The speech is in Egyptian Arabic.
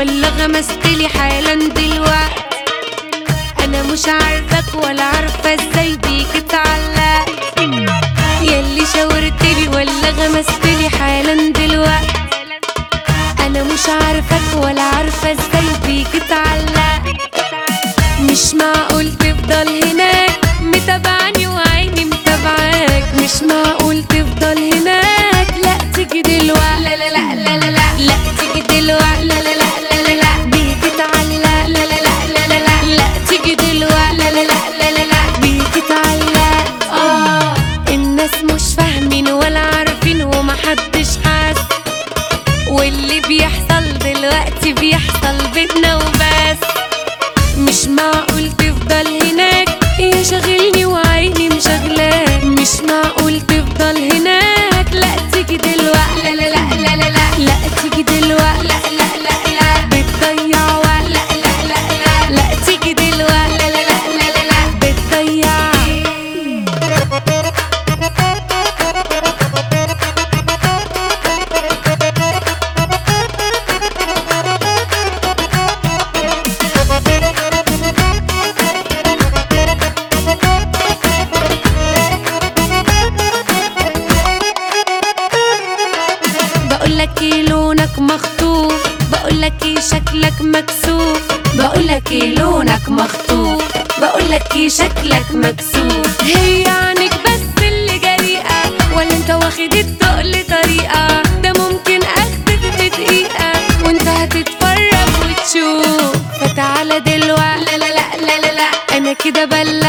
ولا غمستلي حالا دلوقت انا مش عارفك ولا عارفه ازاي بيك اتعلقت ياللي شاورتلي ولا غمستلي حالا دلوقت انا مش عارفك ولا عارفه ازاي بيك اتعلقت مش معقول تفضل هناك متابعني وعيني متابعاك مش معقول تفضل هناك لا تيجي دلوقتي لا لا لا لا لا لا لا تيجي دلوقتي لا لا لا لا لا لا بتتعلق لا لا لا لا لا لا لا تيجي دلوقتي لا لا لا لا لا لا بتتعلق اه الناس مش فاهمين ولا عارفين ومحدش حاسس واللي بيحصل دلوقتي بيحصل بينا وبس مش معقول تفضل هناك يا شاغلني وعيني مشغلاك مش معقول تفضل هناك لا تيجي دلوقتي لا لا لا لا لا لا لا تيجي دلوقتي لا لا لا لا بتضيع وقت لا لا لا لا لا تيجي دلوقتي لا لا لا لا لا لا بتضيع بقولك ايه لونك مخطوف بقولك ايه شكلك مكسوف بقولك ايه لونك مخطوف بقولك ايه شكلك مكسوف هي عنك بس اللي جريئة ولا انت واخد التقل طريقة ده ممكن اخدك في دقيقة وانت هتتفرج وتشوف فتعالى دلوقتي لا لا لا لا لا لا انا كده بلغت